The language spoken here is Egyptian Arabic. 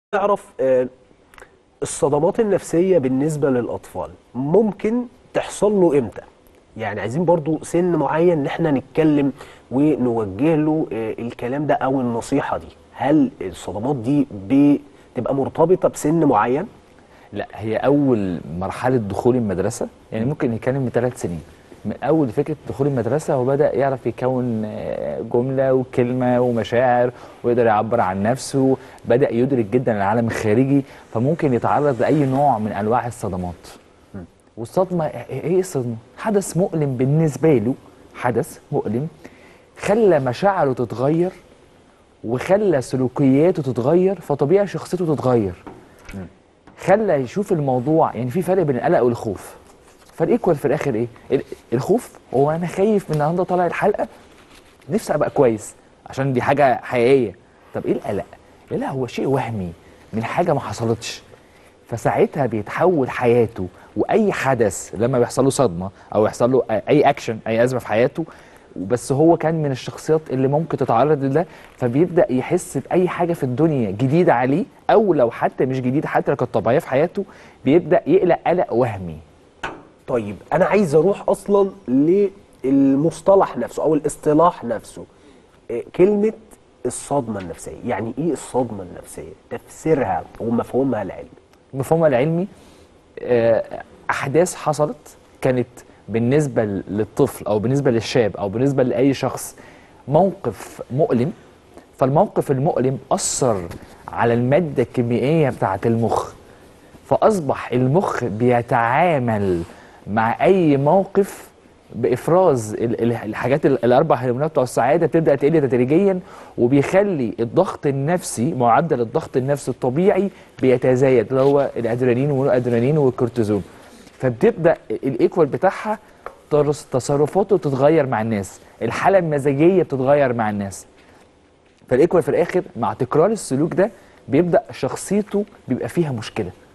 نعرف آه، الصدمات النفسية بالنسبة للأطفال ممكن تحصل له إمتى؟ يعني عايزين برضو سن معين إن إحنا نتكلم ونوجه له آه، الكلام ده أو النصيحة دي هل الصدمات دي بتبقى مرتبطة بسن معين؟ لا هي اول مرحله دخول المدرسه يعني ممكن نتكلم من ثلاث سنين من اول فكره دخول المدرسه هو بدا يعرف يكون آه، جمله وكلمه ومشاعر ويقدر يعبر عن نفسه بدا يدرك جدا العالم الخارجي فممكن يتعرض لاي نوع من انواع الصدمات والصدمه ايه الصدمه حدث مؤلم بالنسبه له حدث مؤلم خلى مشاعره تتغير وخلى سلوكياته تتغير فطبيعي شخصيته تتغير خلى يشوف الموضوع يعني في فرق بين القلق والخوف فالايكوال في الاخر ايه ال- الخوف هو انا خايف من النهارده طالع الحلقه نفسي ابقى كويس عشان دي حاجه حقيقيه طب ايه القلق القلق هو شيء وهمي من حاجه ما حصلتش فساعتها بيتحول حياته واي حدث لما بيحصل له صدمه او يحصل له اي اكشن اي ازمه في حياته بس هو كان من الشخصيات اللي ممكن تتعرض لده فبيبدا يحس باي حاجه في الدنيا جديده عليه او لو حتى مش جديده حتى لو كانت طبيعيه في حياته بيبدا يقلق قلق وهمي طيب أنا عايز أروح أصلا للمصطلح نفسه أو الاصطلاح نفسه آه، كلمة الصدمة النفسية يعني إيه الصدمة النفسية؟ تفسيرها ومفهومها العلمي مفهومها العلمي آه، احداث حصلت كانت بالنسبه للطفل او بالنسبه للشاب او بالنسبه لاي شخص موقف مؤلم فالموقف المؤلم اثر على الماده الكيميائيه بتاعه المخ فاصبح المخ بيتعامل مع اي موقف بافراز ال- ال- الحاجات ال- الاربع هرمونات بتوع السعاده بتبدا تقل تدريجيا وبيخلي الضغط النفسي معدل الضغط النفسي الطبيعي بيتزايد اللي هو الادرينالين والادرينالين والكورتيزون فبتبدا الايكوال بتاعها ترس- تصرفاته تتغير مع الناس الحاله المزاجيه بتتغير مع الناس فالايكوال في الاخر مع تكرار السلوك ده بيبدا شخصيته بيبقى فيها مشكله